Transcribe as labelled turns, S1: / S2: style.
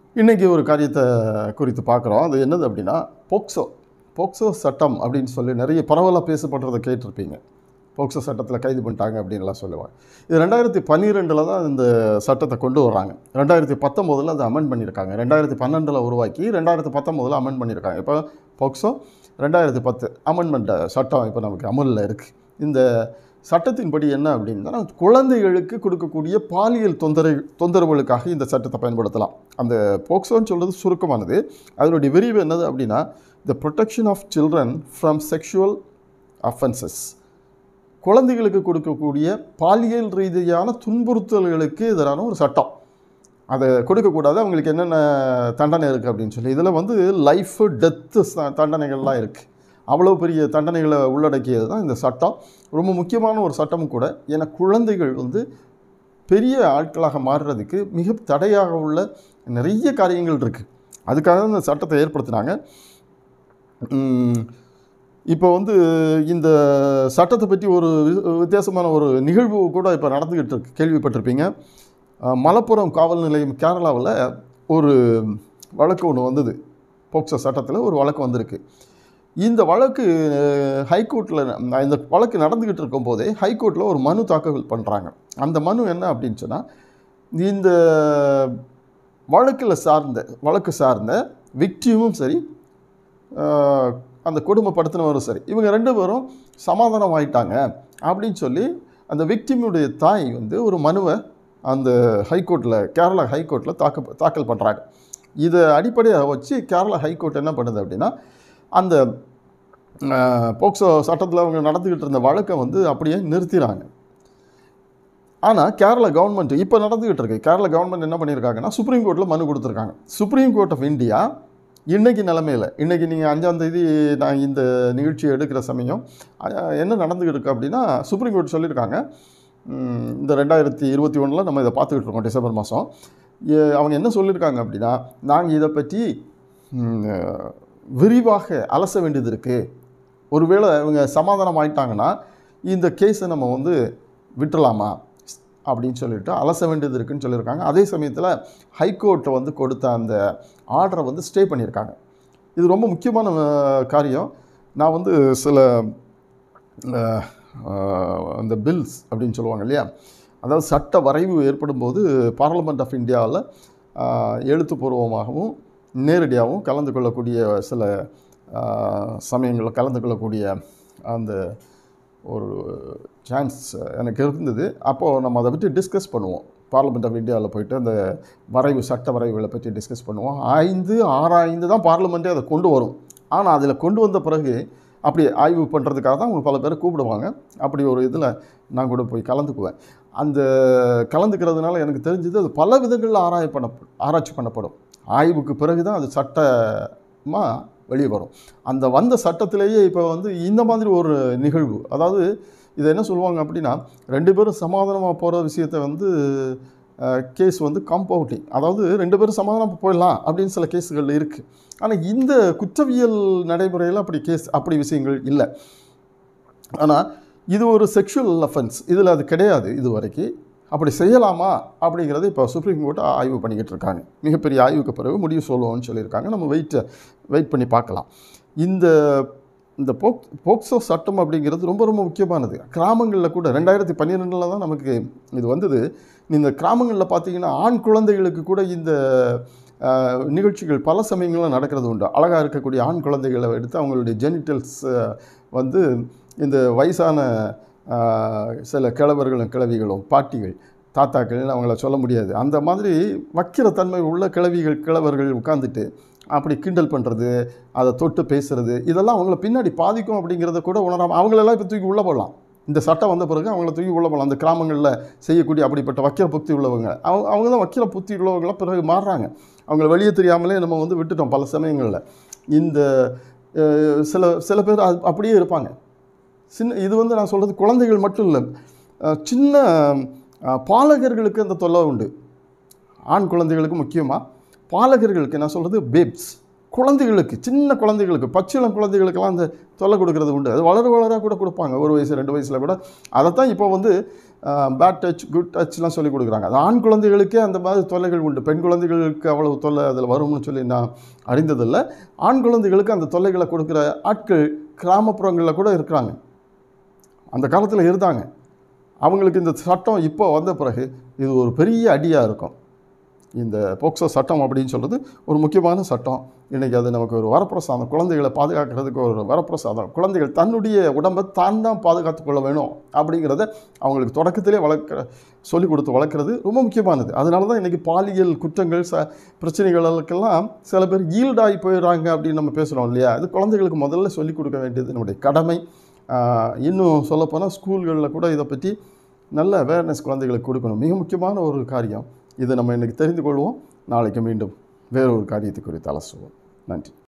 S1: இன்றைக்கி ஒரு காரியத்தை குறித்து பார்க்குறோம் அது என்னது அப்படின்னா போக்சோ போக்சோ சட்டம் அப்படின்னு சொல்லி நிறைய பரவலாக பேசப்படுறதை கேட்டிருப்பீங்க போக்சோ சட்டத்தில் கைது பண்ணிட்டாங்க அப்படின்லாம் சொல்லுவாங்க இது ரெண்டாயிரத்தி பன்னிரெண்டில் தான் இந்த சட்டத்தை கொண்டு வர்றாங்க ரெண்டாயிரத்தி பத்தொம்போதில் அதை அமெண்ட் பண்ணியிருக்காங்க ரெண்டாயிரத்தி பன்னெண்டில் உருவாக்கி ரெண்டாயிரத்தி பத்தொம்போதில் அமெண்ட் பண்ணியிருக்காங்க இப்போ போக்சோ ரெண்டாயிரத்தி பத்து அமெண்ட்மெண்ட் சட்டம் இப்போ நமக்கு அமலில் இருக்குது இந்த சட்டத்தின்படி என்ன அப்படின்னா குழந்தைகளுக்கு கொடுக்கக்கூடிய பாலியல் தொந்தரவு தொந்தரவுகளுக்காக இந்த சட்டத்தை பயன்படுத்தலாம் அந்த போக்சோன்னு சொல்கிறது சுருக்கமானது அதனுடைய விரிவு என்னது அப்படின்னா the protection of children from sexual offences குழந்தைகளுக்கு கொடுக்கக்கூடிய பாலியல் ரீதியான துன்புறுத்தல்களுக்கு எதிரான ஒரு சட்டம் அதை கொடுக்கக்கூடாது அவங்களுக்கு என்னென்ன தண்டனை இருக்குது அப்படின்னு சொல்லி இதில் வந்து லைஃபு டெத்து தண்டனைகள்லாம் இருக்குது அவ்வளோ பெரிய தண்டனைகளை உள்ளடக்கியது தான் இந்த சட்டம் ரொம்ப முக்கியமான ஒரு சட்டமும் கூட ஏன்னா குழந்தைகள் வந்து பெரிய ஆட்களாக மாறுறதுக்கு மிக தடையாக உள்ள நிறைய காரியங்கள் இருக்குது அதுக்காக தான் இந்த சட்டத்தை ஏற்படுத்தினாங்க உம், இப்போ வந்து இந்த சட்டத்தை பற்றி ஒரு வி- வித்தியாசமான ஒரு நிகழ்வு கூட இப்போ நடந்துக்கிட்டு இருக்கு கேள்விப்பட்டிருப்பீங்க அஹ், மலப்புரம் காவல் நிலையம் கேரளாவில் ஒரு வழக்கு ஒன்று வந்தது போக்சோ சட்டத்தில் ஒரு வழக்கு வந்திருக்கு இந்த வழக்கு ஹைகோர்ட்டில் இந்த வழக்கு நடந்துக்கிட்டு இருக்கும்போதே ஹைகோர்ட்டில் ஒரு மனு தாக்கல் பண்ணுறாங்க அந்த மனு என்ன அப்படின்னு சொன்னால் இந்த வழக்கில் சார்ந்த வழக்கு சார்ந்த விக்டிமும் சரி ஆஹ், அந்த கொடுமைப்படுத்தினவரும் சரி இவங்க ரெண்டு பேரும் சமாதானம் ஆயிட்டாங்க அப்படின்னு சொல்லி அந்த விக்டிமுடைய தாய் வந்து ஒரு மனுவை அந்த ஹைகோர்ட்டில் கேரளா ஹைகோர்ட்டில் தாக்க தாக்கல் பண்ணுறாங்க இதை அடிப்படையாக வச்சு கேரளா ஹைகோர்ட் என்ன பண்ணுது அப்படின்னா அந்த ஆஹ், போக்சோ சட்டத்தில் அவங்க நடந்துக்கிட்டு இருந்த வழக்கை வந்து அப்படியே நிறுத்திறாங்க ஆனால் கேரளா கவர்மெண்ட் இப்போ நடந்துக்கிட்டு இருக்கு கேரளா கவர்மெண்ட் என்ன பண்ணியிருக்காங்கன்னா சுப்ரீம் கோர்ட்டில் மனு கொடுத்துருக்காங்க சுப்ரீம் கோர்ட் ஆஃப் இந்தியா இன்னைக்கு நிலமையில் இன்றைக்கி நீங்கள் அஞ்சாம் தேதி நான் இந்த நிகழ்ச்சியை எடுக்கிற சமயம் அஹ், என்ன நடந்துக்கிட்டு இருக்கு அப்படின்னா சுப்ரீம் கோர்ட் சொல்லியிருக்காங்க உம், இந்த ரெண்டாயிரத்தி இருபத்தி ஒன்றில் நம்ம இதை பார்த்துக்கிட்டு இருக்கோம் டிசம்பர் மாதம் அவங்க என்ன சொல்லியிருக்காங்க அப்படின்னா நாங்கள் இதை பற்றி உம், விரிவாக அலச வேண்டியது இருக்குது ஒருவேளை இவங்க சமாதானம் ஆயிட்டாங்கன்னா இந்த கேஸை நம்ம வந்து விட்டுறலாமா அப்படின்னு சொல்லிட்டு அலச வேண்டியது இருக்குன்னு சொல்லியிருக்காங்க அதே சமயத்தில் ஹைகோர்ட்டை வந்து கொடுத்த அந்த ஆர்டரை வந்து ஸ்டே பண்ணியிருக்காங்க இது ரொம்ப முக்கியமான அஹ், காரியம் நான் வந்து சில அஹ், அஹ், அந்த பில்ஸ் அப்படின்னு சொல்லுவாங்க இல்லையா அதாவது சட்ட வரைவு ஏற்படும் போது பார்லமெண்ட் ஆஃப் இந்தியாவில் எழுத்துப்பூர்வமாகவும் நேரடியாகவும் கலந்து கொள்ளக்கூடிய சில அஹ், சமயங்களில் கலந்து கொள்ளக்கூடிய அந்த ஒரு சான்ஸ் எனக்கு இருந்தது அப்போது நம்ம அதை பற்றி டிஸ்கஸ் பண்ணுவோம் பார்லமெண்ட் ஆஃப் இந்தியாவில் போயிட்டு அந்த வரைவு சட்ட வரைவுகளை பற்றி டிஸ்கஸ் பண்ணுவோம் ஐந்து ஆறாய்ந்து தான் பார்லிமெண்ட்டே அதை கொண்டு வரும் ஆனால் அதில் கொண்டு வந்த பிறகு அப்படி ஆய்வு பண்ணுறதுக்காக தான் அவங்க பல பேரை கூப்பிடுவாங்க அப்படி ஒரு இதில் நான் கூட போய் கலந்துக்குவேன் அந்த கலந்துக்கிறதுனால எனக்கு தெரிஞ்சது அது பல விதங்களில் ஆராய பண்ண ஆராய்ச்சி பண்ணப்படும் ஆய்வுக்கு பிறகு தான் அது சட்டமாக வெளியே வரும் அந்த வந்த சட்டத்திலேயே இப்போ வந்து இந்த மாதிரி ஒரு நிகழ்வு அதாவது இதை என்ன சொல்லுவாங்க அப்படின்னா ரெண்டு பேரும் சமாதானமாக போகிற விஷயத்தை வந்து கேஸ் வந்து காம்பவுண்டிங் அதாவது ரெண்டு பேரும் சமாதானம் போயிடலாம் அப்படின்னு சில கேஸுகள் இருக்குது ஆனால் இந்த குற்றவியல் நடைமுறையில் அப்படி கேஸ் அப்படி விஷயங்கள் இல்லை ஆனால் இது ஒரு செக்ஷுவல் அஃபென்ஸ் இதில் அது கிடையாது இது வரைக்கும் அப்படி செய்யலாமா அப்படிங்கிறது இப்போ சுப்ரீம் கோர்ட் ஆய்வு பண்ணிக்கிட்டு இருக்காங்க மிகப்பெரிய ஆய்வுக்கு பிறகு முடிவு சொல்லுவோம்னு சொல்லியிருக்காங்க நம்ம வெயிட் வெயிட் பண்ணி பார்க்கலாம் இந்த இந்த போக் போக்சோ சட்டம் அப்படிங்கிறது ரொம்ப ரொம்ப முக்கியமானது கிராமங்களில் கூட ரெண்டாயிரத்தி பன்னிரெண்டில் தான் நமக்கு இது வந்தது இந்த கிராமங்களில் பார்த்தீங்கன்னா ஆண் குழந்தைகளுக்கு கூட இந்த அஹ், நிகழ்ச்சிகள் பல சமயங்களில் நடக்கிறது உண்டு அழகாக இருக்கக்கூடிய ஆண் குழந்தைகளை எடுத்து அவங்களுடைய ஜெனிட்டல்ஸ் வந்து இந்த வயசான அஹ், சில கிழவர்களும் கிழவிகளும் பாட்டிகள் தாத்தாக்கள் அவங்கள சொல்ல முடியாது அந்த மாதிரி வக்கிர தன்மை உள்ள கிழவிகள் கிழவர்கள் உட்காந்துட்டு அப்படி கிண்டல் பண்ணுறது அதை தொட்டு பேசுறது இதெல்லாம் அவங்கள பின்னாடி பாதிக்கும் அப்படிங்கிறத கூட உணராமல் அவங்களெல்லாம் இப்போ தூக்கி உள்ளே போடலாம் இந்த சட்டம் வந்த பிறகு அவங்கள தூக்கி உள்ள போகலாம் அந்த கிராமங்களில் செய்யக்கூடிய அப்படிப்பட்ட வக்கிர புத்தி உள்ளவங்க அவங்க அவங்க தான் வக்கிர புத்தி உள்ளவங்களாம் பிறகு மாறுறாங்க அவங்கள வெளியே தெரியாமலே நம்ம வந்து விட்டுட்டோம் பல சமயங்களில் இந்த அஹ், சில சில பேர் அது அப்படியே இருப்பாங்க சின்ன இது வந்து நான் சொல்கிறது குழந்தைகள் மட்டும் இல்லை அஹ், சின்ன அஹ், பாலகர்களுக்கு அந்த தொல்லை உண்டு ஆண் குழந்தைகளுக்கு முக்கியமாக பாலகர்களுக்கு நான் சொல்கிறது பேப்ஸ் குழந்தைகளுக்கு சின்ன குழந்தைகளுக்கு பச்சிளம் குழந்தைகளுக்கெல்லாம் அந்த தொல்லை கொடுக்கறது உண்டு அது வளர வளர கூட கொடுப்பாங்க ஒரு வயசு ரெண்டு வயசில் கூட அதைத்தான் இப்போ வந்து பேட் டச் குட் டச்லாம் சொல்லி கொடுக்குறாங்க அது ஆண் குழந்தைகளுக்கே அந்த மாதிரி தொல்லைகள் உண்டு பெண் குழந்தைகளுக்கு அவ்வளவு தொல்லை அதில் வரும்னு சொல்லி நான் அறிந்ததில்லை ஆண் குழந்தைகளுக்கு அந்த தொல்லைகளை கொடுக்குற ஆட்கள் கிராமப்புறங்களில் கூட இருக்கிறாங்க அந்த காலத்தில் இருந்தாங்க அவங்களுக்கு இந்த சட்டம் இப்போ வந்த பிறகு இது ஒரு பெரிய அடியாக இருக்கும் இந்த போக்சோ சட்டம் அப்படின்னு சொல்கிறது ஒரு முக்கியமான சட்டம் இன்றைக்கி அது நமக்கு ஒரு வரப்பிரசாதம் குழந்தைகளை பாதுகாக்கிறதுக்கு ஒரு வரப்பிரசாதம் குழந்தைகள் தன்னுடைய உடம்பை தான் தான் பாதுகாத்து கொள்ள வேணும் அப்படிங்கிறத அவங்களுக்கு தொடக்கத்திலே வளர்க்குற சொல்லிக் கொடுத்து வளர்க்குறது ரொம்ப முக்கியமானது அதனால தான் இன்றைக்கி பாலியல் குற்றங்கள் ச பிரச்சனைகளுக்கெல்லாம் சில பேர் ஈல்டாகி போயிடுறாங்க அப்படின்னு நம்ம பேசுகிறோம் இல்லையா அது குழந்தைகளுக்கு முதல்ல சொல்லிக் கொடுக்க வேண்டியது நம்முடைய கடமை ஆஹ் இன்னும் சொல்லப்போனால் ஸ்கூல்களில் கூட இதை பற்றி நல்ல அவேர்னஸ் குழந்தைகளுக்கு கொடுக்கணும் மிக முக்கியமான ஒரு காரியம் இதை நம்ம இன்றைக்கி தெரிந்து கொள்வோம் நாளைக்கு மீண்டும் வேறொரு காரியத்தை குறித்து அலசுவோம் நன்றி